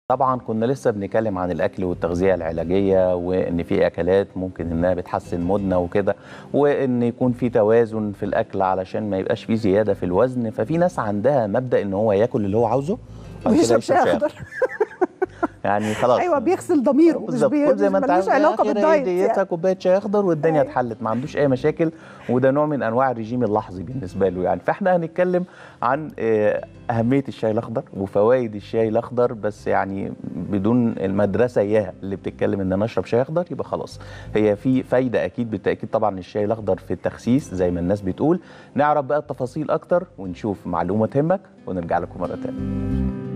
طبعا كنا لسه بنتكلم عن الاكل والتغذيه العلاجيه وان في اكلات ممكن انها بتحسن مودنا وكده وان يكون في توازن في الاكل علشان ما يبقاش في زياده في الوزن ففي ناس عندها مبدا ان هو ياكل اللي هو عاوزه بعد كده ويشرب شاي اخضر يعني خلاص ايوه بيغسل ضميره مش بالظبط بي... كل زي ما انت ملوش عاوز علاقه آخر بالدايت هديتك يعني. كوبايه شاي اخضر والدنيا أيوة. اتحلت ما عندوش اي مشاكل وده نوع من انواع الرجيم اللحظي بالنسبه له يعني فاحنا هنتكلم عن آه، اهميه الشاي الاخضر وفوائد الشاي الاخضر بس يعني بدون المدرسه اياها اللي بتتكلم ان انا اشرب شاي اخضر يبقى خلاص هي في فايده اكيد بالتاكيد طبعا الشاي الاخضر في التخسيس زي ما الناس بتقول نعرف بقى التفاصيل اكتر ونشوف معلومه تهمك ونرجع لكم مره ثانيه